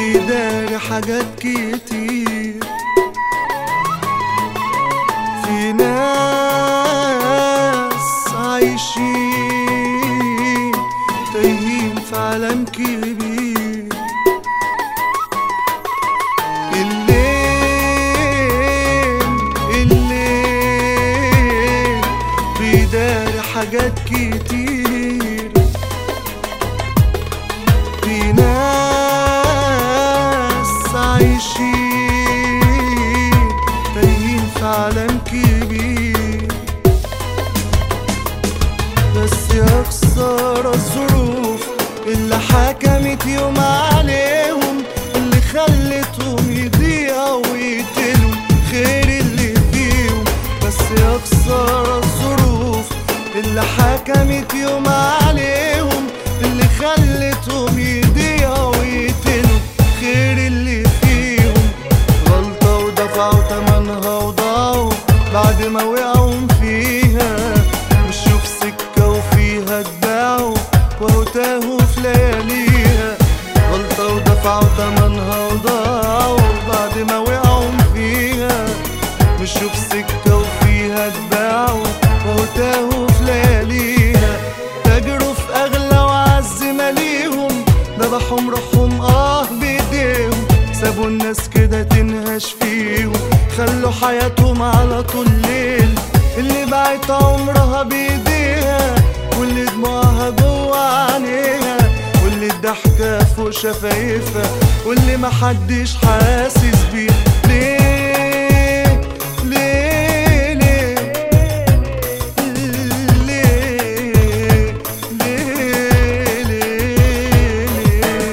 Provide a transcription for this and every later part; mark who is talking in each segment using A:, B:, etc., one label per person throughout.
A: بيداري حاجات كتير في ناس عايشين تايهين في عالم كبير الليل الليل بيداري حاجات كتير في ناس عايشين تايهين في عالم كبير بس يا خسارة الظروف اللي حكمت يوم عليهم اللي خلتهم يضيعوا ويقتلوا خير اللي فيهم بس يا خسارة الظروف اللي حكمت يوم عليهم اللي خلتهم يضيعوا ويقتلوا خير اللي فيهم غلطة ودفعوا تمنها وضاعوا بعد ما وقعوا فيها مشوا في سكة وفيها اتباعوا وهو تاهوا في لياليها غلطة ودفعوا تمنها وضاعوا بعد ما وقعوا فيها مشوا في سكة وفيها اتباعوا وهو تاهوا في لياليها تاجروا في أغلى وأعز ماليهم ذبحهم روحهم آه بإيديهم سابوا الناس كده تنهش فيهم خلوا حياتهم على طول ليل اللي بعت عمرها بإيديها واللي دموعها جوه عينيها واللي الضحكة فوق شفايفها واللي محدش حاسس بيه ليه ليه ليه ليه ليه ليه ليه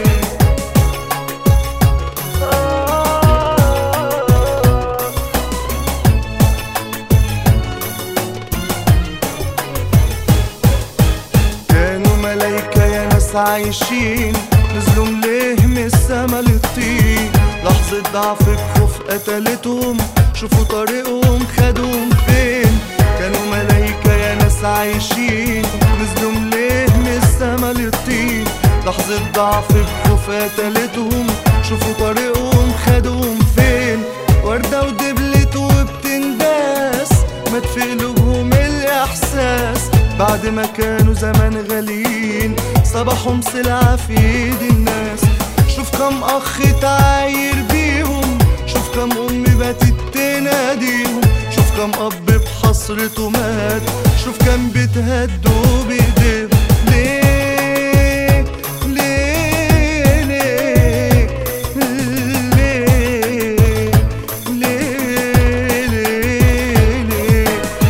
A: كانوا ملايكة يا ناس عايشين نزلوا ليه من السما للطين لحظة ضعف الخوف قتلتهم شوفوا طريقهم خدوهم فين كانوا ملايكة يا ناس عايشين نزلوا ليه من السما للطين لحظة ضعف الخوف قتلتهم شوفوا طريقهم خدوهم فين وردة ودبلت وبتنداس مات في قلوبهم الإحساس بعد ما كانوا زمان غاليين صباحهم سلعة في ايد الناس شوف كم اخ تعاير بيهم شوف كم ام باتت تناديهم شوف كم اب بحسرته مات شوف كم بتهدوا بايديهم ليه ليه ليه ليه ليه ليه ليه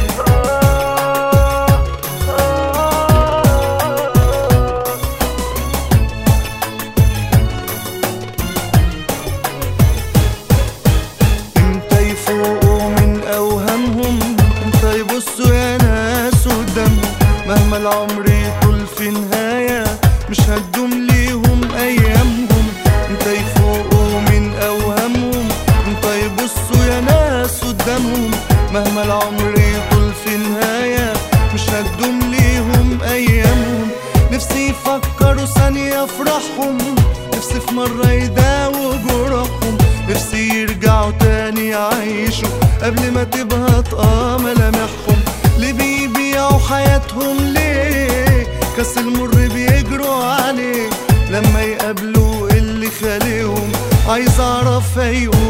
A: امتى يفوقوا من اوهامهم امتى يبصوا يا ناس قدامهم مهما العمر يطول في نهاية مش هتدوم ليهم ايامهم امتى يفوقوا من اوهامهم امتى يبصوا يا ناس قدامهم مهما العمر يطول في نهاية مش هتدوم ليهم ايامهم نفسي يفكروا ثانية افرحهم نفسي في مرة يداووا جروحهم نفسي يرجعوا تاني يعيشوا قبل ما تبقى طقى ملامحهم اللي بيبيعوا حياتهم ليه كاس المر بيجروا عليه لما يقابلوا اللي خاليهم عايز اعرف هيقول